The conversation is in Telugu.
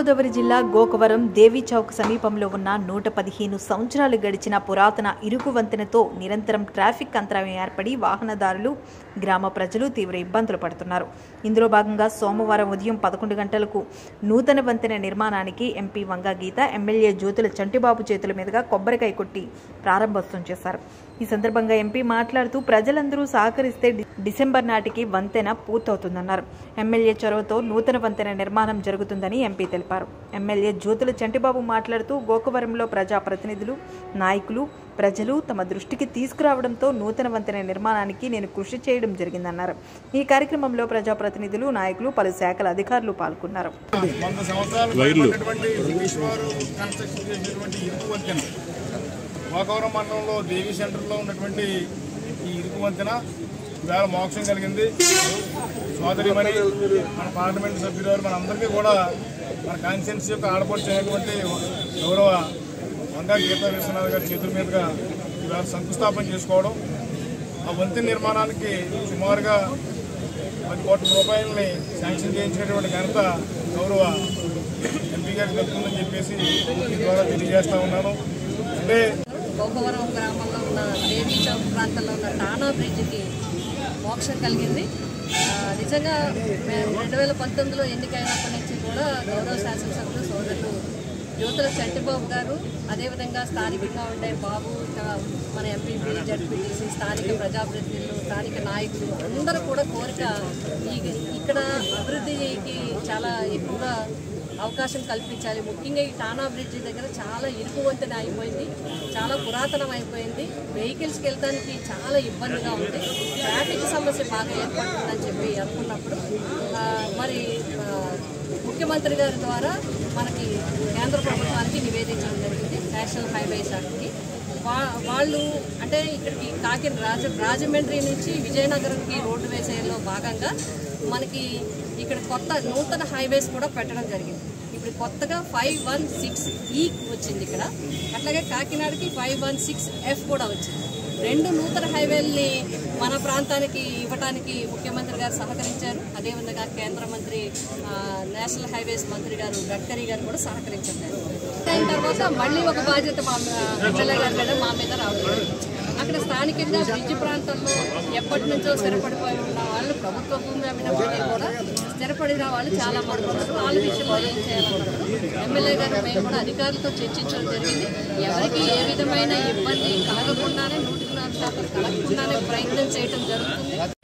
తూర్పుగోదావరి జిల్లా గోకవరం దేవి చౌక్ సమీపంలో ఉన్న నూట పదిహేను సంవత్సరాలు గడిచిన పురాతన ఇరుకు వంతెనతో నిరంతరం ట్రాఫిక్ అంతరాయం ఏర్పడి వాహనదారులు గ్రామ ప్రజలు తీవ్ర ఇబ్బందులు పడుతున్నారు ఇందులో భాగంగా సోమవారం ఉదయం పదకొండు గంటలకు నూతన వంతెన నిర్మాణానికి ఎంపీ వంగా గీత ఎమ్మెల్యే జ్యోతుల చంటిబాబు చేతుల మీదుగా కొబ్బరికాయ కొట్టి ప్రారంభోత్సవం చేశారు ఈ సందర్భంగా ఎంపీ మాట్లాడుతూ ప్రజలందరూ సహకరిస్తే డి- డిసెంబర్ నాటికి వంతెన పూర్తవుతుందన్నారు ఎమ్మెల్యే చొరవతో నూతన వంతెన నిర్మాణం జరుగుతుందని ఎంపీ తెలిపారు ఎమ్మెల్యే జ్యోతుల చంటిబాబు మాట్లాడుతూ గోకవరంలో ప్రజాప్రతినిధులు నాయకులు ప్రజలు తమ దృష్టికి తీసుకురావడంతో నూతన వంతెన నిర్మాణానికి నేను కృషి చేయడం జరిగిందన్నారు ఈ కార్యక్రమంలో ప్రజాప్రతినిధులు నాయకులు పలు శాఖల అధికారులు పాల్గొన్నారు వంద సంవత్సరాలు పైబడినటువంటి బ్రిటిష్ వారు కన్స్ట్రక్షన్ చేసినటువంటి ఇరుకు వంతెన గోకవరం మండలంలో దేవి సెంటర్లో ఉన్నటువంటి ఈ ఇరుకు వంతెన ఇవాళ మోక్షం కలిగింది సోదరిమణి మన పార్లమెంట్ సభ్యులు మన అందరికీ కూడా మన కాన్స్టిట్యున్సీ యొక్క ఆడపడుచు అయినటువంటి గౌరవ వంగా గీతా విశ్వనాథ్ గారి చేతుల మీదుగా ఇవాళ శంకుస్థాపన చేసుకోవడం ఆ వంతెన నిర్మాణానికి సుమారుగా పది కోట్ల రూపాయలని శాంక్షన్ చేయించినటువంటి ఘనత గౌరవ ఎంపీ గారికి దక్కుతుందని చెప్పేసి మీ ద్వారా తెలియజేస్తా ఉన్నాను అంటే గోపవరం గ్రామంలో ఉన్న దేవీ చౌక్ ప్రాంతంలో ఉన్న టానా బ్రిడ్జ్కి మోక్షం కలిగింది ఆ, నిజంగా మేము రెండు వేల పంతొమ్మిదిలో ఎన్నికైనప్పటి నుంచి కూడా గౌరవ శాసనసభ్యులు సోదరులు యువతల చంటిబాబు గారు అదేవిధంగా స్థానికంగా ఉండే బాబు ఇంకా మన ఎంపీపీ జడ్పీటీసీ స్థానిక ప్రజాప్రతినిధులు స్థానిక నాయకులు అందరూ కూడా కోరిక ఈ ఇక్కడ అభివృద్ధికి చాలా ఎక్కువగా అవకాశం కల్పించాలి ముఖ్యంగా ఈ టానా బ్రిడ్జ్ దగ్గర చాలా ఇరుకు వంతెన అయిపోయింది చాలా పురాతనం అయిపోయింది వెహికల్స్కి వెళ్ళడానికి చాలా ఇబ్బందిగా ఉంది ట్రాఫిక్ సమస్య బాగా ఏర్పడుతుందని చెప్పి అనుకున్నప్పుడు ఆ, మరి ఆ, ముఖ్యమంత్రి గారి ద్వారా మనకి కేంద్ర ప్రభుత్వానికి నివేదించడం జరిగింది నేషనల్ హైవే శాఖకి వా వాళ్ళు అంటే ఇక్కడికి కాకినాడ రాజ రాజమండ్రి నుంచి విజయనగరంకి రోడ్డు వేసేలో భాగంగా మనకి ఇక్కడ కొత్త నూతన హైవేస్ కూడా పెట్టడం జరిగింది ఇప్పుడు కొత్తగా ఫైవ్ వన్ సిక్స్ ఈ వచ్చింది ఇక్కడ అట్లాగే కాకినాడకి ఫైవ్ వన్ సిక్స్ ఎఫ్ కూడా వచ్చింది రెండు నూతన హైవేల్ని మన ప్రాంతానికి ఇవ్వడానికి ముఖ్యమంత్రి గారు సహకరించారు అదేవిధంగా కేంద్ర మంత్రి ఆ, నేషనల్ హైవేస్ మంత్రి గారు గడ్కరీ గారు కూడా సహకరించారు అయిన తర్వాత మళ్ళీ ఒక బాధ్యత మా ఎమ్మెల్యే గారి మీద మా మీద రావడం అక్కడ స్థానికంగా బ్రిడ్జ్ ప్రాంతంలో ఎప్పటి నుంచో స్థిరపడిపోయి ఉన్న వాళ్ళు ప్రభుత్వ భూమి అమ్మినప్పటికీ కూడా స్థిరపడిన వాళ్ళు చాలా మంది ఉన్నారు వాళ్ళ విషయంలో ఏం చేయాలన్నప్పుడు ఎమ్మెల్యే గారు మేము కూడా అధికారులతో చర్చించడం జరిగింది ఎవరికి ఏ విధమైన ఇబ్బంది కలగకుండానే నూటికి నాలుగు శాతం కలగకుండానే ప్రయత్నం చేయడం జరుగుతుంది